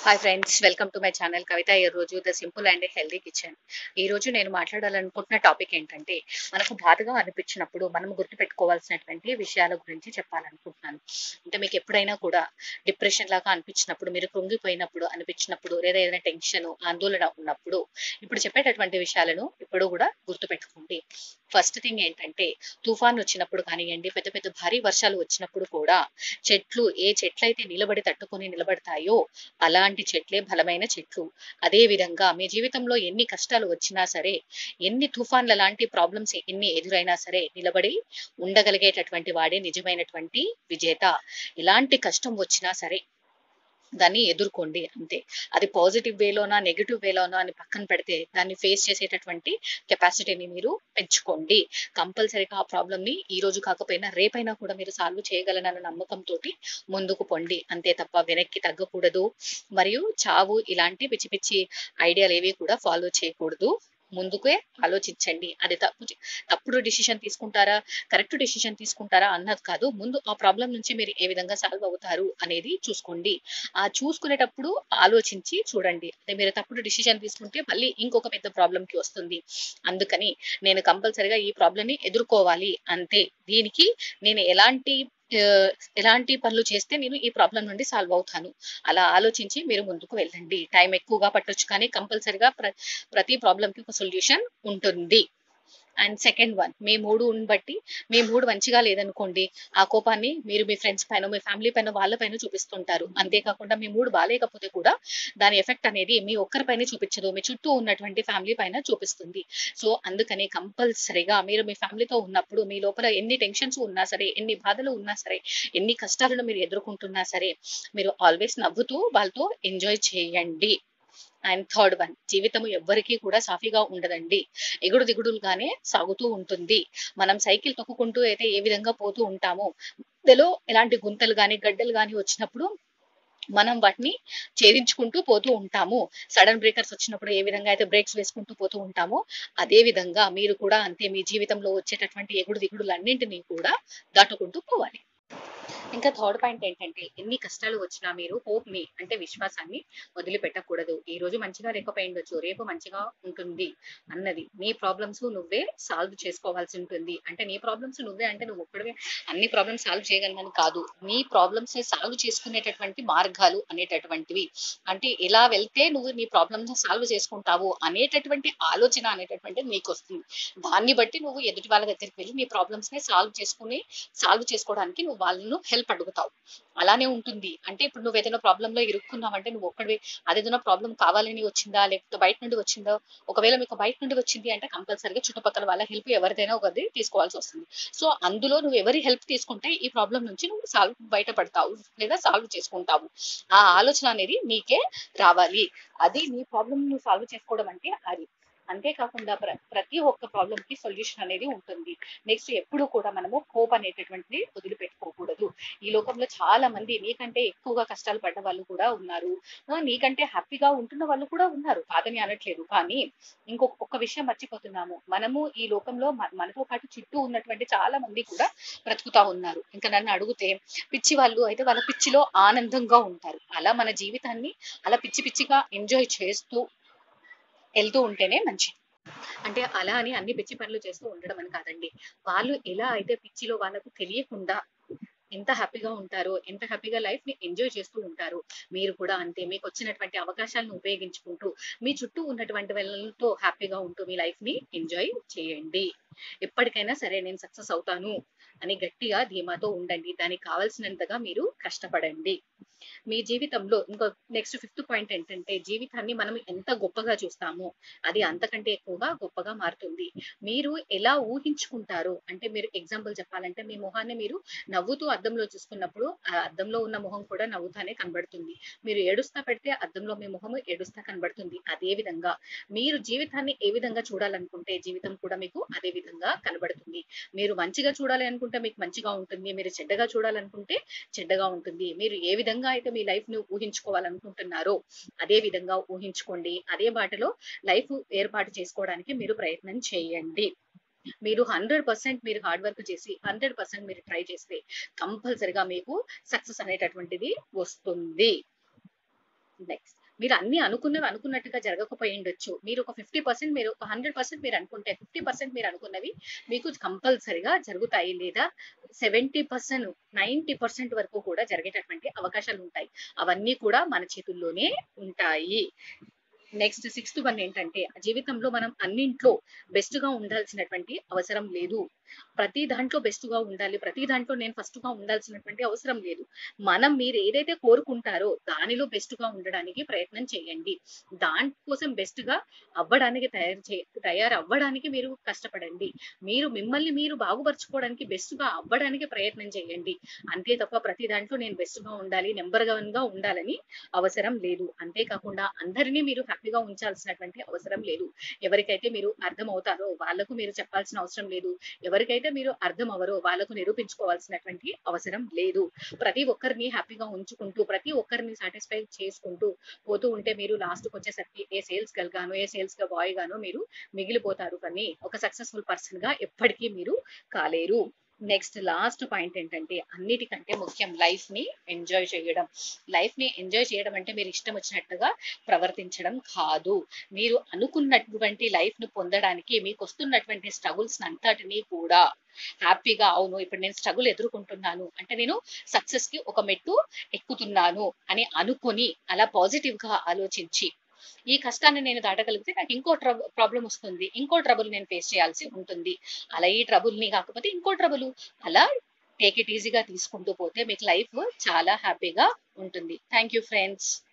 hi friends welcome to my channel Kavitha ఈ రోజు the simple and healthy kitchen ఈ రోజు నేను మాట్లాడాలనుకుంటున్న టాపిక్ ఏంటంటే మనకు బాధగా అనిపించినప్పుడు మనం గుర్తుపెట్టుకోవాల్సినటువంటి విషయాల గురించి చెప్పాలనుకుంటున్నాను అంటే మీకు ఎప్పుడైనా కూడా డిప్రెషన్ లాగా అనిపించినప్పుడు మీరు కృంగిపోయినప్పుడు అనిపించినప్పుడు లేదా ఏదైనా టెన్షన్ ఆందోళన ఉన్నప్పుడు ఇప్పుడు చెప్పేటటువంటి విషయాలను ఇప్పుడు కూడా గుర్తుపెట్టుకోండి ఫస్ట్ థింగ్ ఏంటంటే తుఫాన్ వచ్చినప్పుడు కానివ్వండి పెద్ద పెద్ద భారీ వర్షాలు వచ్చినప్పుడు కూడా చెట్లు ఏ చెట్లు అయితే నిలబడి తట్టుకొని నిలబడతాయో అలాంటి చెట్లే బలమైన చెట్లు అదే విధంగా మీ జీవితంలో ఎన్ని కష్టాలు వచ్చినా సరే ఎన్ని తుఫాన్ల లాంటి ప్రాబ్లమ్స్ ఎన్ని ఎదురైనా సరే నిలబడి ఉండగలిగేటటువంటి వాడే నిజమైనటువంటి విజేత ఎలాంటి కష్టం వచ్చినా సరే దాన్ని ఎదుర్కోండి అంతే అది పాజిటివ్ వేలోనా నెగిటివ్ వేలోనా అని పక్కన పెడితే దాన్ని ఫేస్ చేసేటటువంటి కెపాసిటీని మీరు పెంచుకోండి కంపల్సరీగా ఆ ప్రాబ్లమ్ ని ఈ రోజు కాకపోయినా రేపైనా కూడా మీరు సాల్వ్ చేయగలనన్న నమ్మకంతో ముందుకు పొండి అంతే తప్ప వెనక్కి తగ్గకూడదు మరియు చావు ఇలాంటి పిచ్చి పిచ్చి ఐడియాలు ఏవి కూడా ఫాలో చేయకూడదు ముందుకే ఆలోచించండి అది తప్పు తప్పుడు డిసిషన్ తీసుకుంటారా కరెక్ట్ డిసిషన్ తీసుకుంటారా అన్నది కాదు ముందు ఆ ప్రాబ్లం నుంచి మీరు ఏ విధంగా సాల్వ్ అవుతారు అనేది చూసుకోండి ఆ చూసుకునేటప్పుడు ఆలోచించి చూడండి అదే మీరు తప్పుడు డిసిషన్ తీసుకుంటే మళ్ళీ ఇంకొక పెద్ద ప్రాబ్లం కి వస్తుంది అందుకని నేను కంపల్సరిగా ఈ ప్రాబ్లం ని ఎదుర్కోవాలి అంతే దీనికి నేను ఎలాంటి ఆ, ఎలాంటి పనులు చేస్తే నేను ఈ ప్రాబ్లం నుండి సాల్వ్ అవుతాను అలా ఆలోచించి మీరు ముందుకు వెళ్ళండి టైం ఎక్కువగా పట్టొచ్చు కానీ కంపల్సరిగా ప్ర ప్రతి ప్రాబ్లంకి ఒక సొల్యూషన్ ఉంటుంది అండ్ సెకండ్ వన్ మీ మూడు బట్టి మీ మూడు మంచిగా లేదనుకోండి ఆ కోపాన్ని మీరు మీ ఫ్రెండ్స్ పైన మీ ఫ్యామిలీ పైన వాళ్ళ పైన చూపిస్తుంటారు అంతేకాకుండా మీ మూడు బాగాలేకపోతే కూడా దాని ఎఫెక్ట్ అనేది మీ ఒక్కరిపైన చూపించదు మీ చుట్టూ ఉన్నటువంటి ఫ్యామిలీ పైన చూపిస్తుంది సో అందుకని కంపల్సరీగా మీరు మీ ఫ్యామిలీతో ఉన్నప్పుడు మీ లోపల ఎన్ని టెన్షన్స్ ఉన్నా సరే ఎన్ని బాధలు ఉన్నా సరే ఎన్ని కష్టాలను మీరు ఎదుర్కొంటున్నా సరే మీరు ఆల్వేస్ నవ్వుతూ వాళ్ళతో ఎంజాయ్ చేయండి అండ్ థర్డ్ వన్ జీవితం ఎవ్వరికీ కూడా సాఫీగా ఉండదండి ఎగుడు దిగుడులుగానే సాగుతూ ఉంటుంది మనం సైకిల్ తొక్కుకుంటూ అయితే ఏ విధంగా పోతూ ఉంటామో మధ్యలో ఎలాంటి గుంతలు గాని గడ్డలు గాని వచ్చినప్పుడు మనం వాటిని ఛేదించుకుంటూ పోతూ ఉంటాము సడన్ బ్రేకర్స్ వచ్చినప్పుడు ఏ విధంగా అయితే బ్రేక్స్ వేసుకుంటూ పోతూ ఉంటామో అదే విధంగా మీరు కూడా అంతే మీ జీవితంలో వచ్చేటటువంటి ఎగుడు దిగుడులన్నింటినీ కూడా దాటుకుంటూ పోవాలి ఇంకా థర్డ్ పాయింట్ ఏంటంటే ఎన్ని కష్టాలు వచ్చినా మీరు హోప్ ని అంటే విశ్వాసాన్ని వదిలిపెట్టకూడదు ఈ రోజు మంచిగా లేకపోయి ఉండొచ్చు రేపు మంచిగా ఉంటుంది అన్నది నీ ప్రాబ్లమ్స్ నువ్వే సాల్వ్ చేసుకోవాల్సి ఉంటుంది అంటే నీ ప్రాబ్లమ్స్ నువ్వే అంటే నువ్వు ఒక్కడివే అన్ని ప్రాబ్లమ్స్ సాల్వ్ చేయగలనని కాదు నీ ప్రాబ్లమ్స్ సాల్వ్ చేసుకునేటటువంటి మార్గాలు అనేటటువంటివి అంటే ఎలా వెళ్తే నువ్వు నీ ప్రాబ్లమ్స్ సాల్వ్ చేసుకుంటావు అనేటటువంటి ఆలోచన అనేటటువంటిది నీకు వస్తుంది దాన్ని బట్టి నువ్వు ఎదుటి వాళ్ళ దగ్గరికి వెళ్ళి నీ ప్రాబ్లమ్స్ ని సాల్వ్ చేసుకుని సాల్వ్ చేసుకోవడానికి నువ్వు వాళ్ళను హెల్ప్ అడుగుతావు అలానే ఉంటుంది అంటే ఇప్పుడు నువ్వు ఏదైనా ప్రాబ్లం లో ఇరుక్కున్నావంటే నువ్వు ఒక్కడివే అదేదైనా ప్రాబ్లం కావాలని వచ్చిందా లేకపోతే బయట నుండి వచ్చిందా ఒకవేళ మీకు బయట నుండి వచ్చింది అంటే కంపల్సరీగా చుట్టుపక్కల వాళ్ళ హెల్ప్ ఎవరిదైనా ఒకరిది తీసుకోవాల్సి వస్తుంది సో అందులో నువ్వు ఎవరి హెల్ప్ తీసుకుంటే ఈ ప్రాబ్లం నుంచి నువ్వు సాల్వ్ బయటపడతావు లేదా సాల్వ్ చేసుకుంటావు ఆ ఆలోచన అనేది నీకే రావాలి అది నీ ప్రాబ్లం నువ్వు సాల్వ్ చేసుకోవడం అంటే అది అంతేకాకుండా ప్ర ప్రతి ఒక్క ప్రాబ్లం కి సొల్యూషన్ అనేది ఉంటుంది నెక్స్ట్ ఎప్పుడు కూడా మనము హోప్ అనేటటువంటిది వదిలిపెట్టుకోకూడదు ఈ లోకంలో చాలా మంది నీకంటే ఎక్కువగా కష్టాలు పడ్డ వాళ్ళు కూడా ఉన్నారు ఆ, నీకంటే హ్యాపీగా ఉంటున్న వాళ్ళు కూడా ఉన్నారు కాదని అనట్లేదు కానీ ఇంకొక ఒక్క విషయం మర్చిపోతున్నాము మనము ఈ లోకంలో మ- మనతో పాటు చుట్టూ ఉన్నటువంటి చాలా మంది కూడా బ్రతుకుతా ఉన్నారు ఇంకా నన్ను అడిగితే పిచ్చి వాళ్ళు అయితే వాళ్ళ పిచ్చిలో ఆనందంగా ఉంటారు అలా మన జీవితాన్ని అలా పిచ్చి పిచ్చిగా ఎంజాయ్ చేస్తూ వెళ్తూ ఉంటేనే మంచిది అంటే అలా అని అన్ని పిచ్చి పనులు చేస్తూ ఉండడం అని కాదండి వాళ్ళు ఎలా అయితే పిచ్చిలో వాళ్ళకు తెలియకుండా ఎంత హ్యాపీగా ఉంటారో ఎంత హ్యాపీగా లైఫ్ ని ఎంజాయ్ చేస్తూ ఉంటారో మీరు కూడా అంతే మీకు వచ్చినటువంటి అవకాశాలను ఉపయోగించుకుంటూ మీ చుట్టూ ఉన్నటువంటి వాళ్ళతో హ్యాపీగా ఉంటూ మీ లైఫ్ ని ఎంజాయ్ చేయండి ఎప్పటికైనా సరే నేను సక్సెస్ అవుతాను అని గట్టిగా ధీమాతో ఉండండి దానికి కావాల్సినంతగా మీరు కష్టపడండి మీ జీవితంలో ఇంకో నెక్స్ట్ ఫిఫ్త్ పాయింట్ ఏంటంటే జీవితాన్ని మనం ఎంత గొప్పగా చూస్తామో అది అంతకంటే ఎక్కువగా గొప్పగా మారుతుంది మీరు ఎలా ఊహించుకుంటారో అంటే మీరు ఎగ్జాంపుల్ చెప్పాలంటే మీ మొహాన్ని మీరు నవ్వుతూ అద్దంలో చూసుకున్నప్పుడు ఆ అద్దంలో ఉన్న మొహం కూడా నవ్వుతానే కనబడుతుంది మీరు ఏడుస్తా పెడితే అద్దంలో మీ మొహం ఏడుస్తా కనబడుతుంది అదే విధంగా మీరు జీవితాన్ని ఏ విధంగా చూడాలనుకుంటే జీవితం కూడా మీకు అదే విధంగా కనబడుతుంది మీరు మంచిగా చూడాలి అనుకుంటే మీకు మంచిగా ఉంటుంది మీరు చెడ్డగా చూడాలనుకుంటే చెడ్డగా ఉంటుంది మీరు ఏ విధంగా అయితే మీ లైఫ్ ను ఊహించుకోవాలనుకుంటున్నారో అదే విధంగా ఊహించుకోండి అదే బాటలో లైఫ్ ఏర్పాటు చేసుకోవడానికి మీరు ప్రయత్నం చేయండి మీరు హండ్రెడ్ పర్సెంట్ మీరు హార్డ్ వర్క్ చేసి హండ్రెడ్ పర్సెంట్ మీరు ట్రై చేస్తే కంపల్సరిగా మీకు సక్సెస్ అనేటటువంటిది వస్తుంది నెక్స్ట్ మీరు అన్ని అనుకున్నవి అనుకున్నట్టుగా జరగకపోయి ఉండొచ్చు మీరు ఒక ఫిఫ్టీ పర్సెంట్ మీరు ఒక హండ్రెడ్ పర్సెంట్ మీరు అనుకుంటే ఫిఫ్టీ పర్సెంట్ మీరు అనుకున్నవి మీకు కంపల్సరిగా జరుగుతాయి లేదా సెవెంటీ పర్సెంట్ నైంటీ పర్సెంట్ వరకు కూడా జరిగేటటువంటి అవకాశాలు ఉంటాయి అవన్నీ కూడా మన చేతుల్లోనే ఉంటాయి నెక్స్ట్ సిక్స్త్ వన్ ఏంటంటే జీవితంలో మనం అన్నింట్లో బెస్ట్ గా ఉండాల్సినటువంటి అవసరం లేదు ప్రతి దాంట్లో బెస్ట్ గా ఉండాలి ప్రతి దాంట్లో నేను ఫస్ట్ గా ఉండాల్సినటువంటి అవసరం లేదు మనం మీరు ఏదైతే కోరుకుంటారో దానిలో బెస్ట్ గా ఉండడానికి ప్రయత్నం చేయండి దానికోసం బెస్ట్ గా అవ్వడానికి తయారు చే తయారు అవ్వడానికి మీరు కష్టపడండి మీరు మిమ్మల్ని మీరు బాగుపరచుకోవడానికి బెస్ట్ గా అవ్వడానికి ప్రయత్నం చేయండి అంతే తప్ప ప్రతి దాంట్లో నేను బెస్ట్ గా ఉండాలి నెంబర్ వన్ గా ఉండాలని అవసరం లేదు అంతేకాకుండా అందరినీ మీరు హ్యాపీగా ఉంచాల్సినటువంటి అవసరం లేదు ఎవరికైతే మీరు అర్థం అవుతారో వాళ్ళకు మీరు చెప్పాల్సిన అవసరం లేదు ఎవరికైతే మీరు అర్థం అవ్వరో వాళ్ళకు నిరూపించుకోవాల్సినటువంటి అవసరం లేదు ప్రతి ఒక్కరిని హ్యాపీగా ఉంచుకుంటూ ప్రతి ఒక్కరిని సాటిస్ఫై చేసుకుంటూ పోతూ ఉంటే మీరు లాస్ట్ కి వచ్చేసరికి ఏ సేల్స్ గర్ల్ గాను ఏ సేల్స్ గా బాయ్ గాను మీరు మిగిలిపోతారు కానీ ఒక సక్సెస్ఫుల్ పర్సన్ గా ఎప్పటికీ మీరు కాలేరు నెక్స్ట్ లాస్ట్ పాయింట్ ఏంటంటే అన్నిటికంటే ముఖ్యం లైఫ్ ని ఎంజాయ్ చేయడం లైఫ్ ని ఎంజాయ్ చేయడం అంటే మీరు ఇష్టం వచ్చినట్టుగా ప్రవర్తించడం కాదు మీరు అనుకున్నటువంటి లైఫ్ ను పొందడానికి మీకు వస్తున్నటువంటి స్ట్రగుల్స్ అంతటినీ కూడా హ్యాపీగా అవును ఇప్పుడు నేను స్ట్రగుల్ ఎదుర్కొంటున్నాను అంటే నేను సక్సెస్ కి ఒక మెట్టు ఎక్కుతున్నాను అని అనుకొని అలా పాజిటివ్ గా ఆలోచించి ఈ కష్టాన్ని నేను దాటగలిగితే నాకు ఇంకో ట్రబుల్ ప్రాబ్లం వస్తుంది ఇంకో ట్రబుల్ నేను ఫేస్ చేయాల్సి ఉంటుంది అలా ఈ ట్రబుల్ ని కాకపోతే ఇంకో ట్రబుల్ అలా టేక్ ఇట్ ఈజీగా తీసుకుంటూ పోతే మీకు లైఫ్ చాలా హ్యాపీగా ఉంటుంది థ్యాంక్ యూ ఫ్రెండ్స్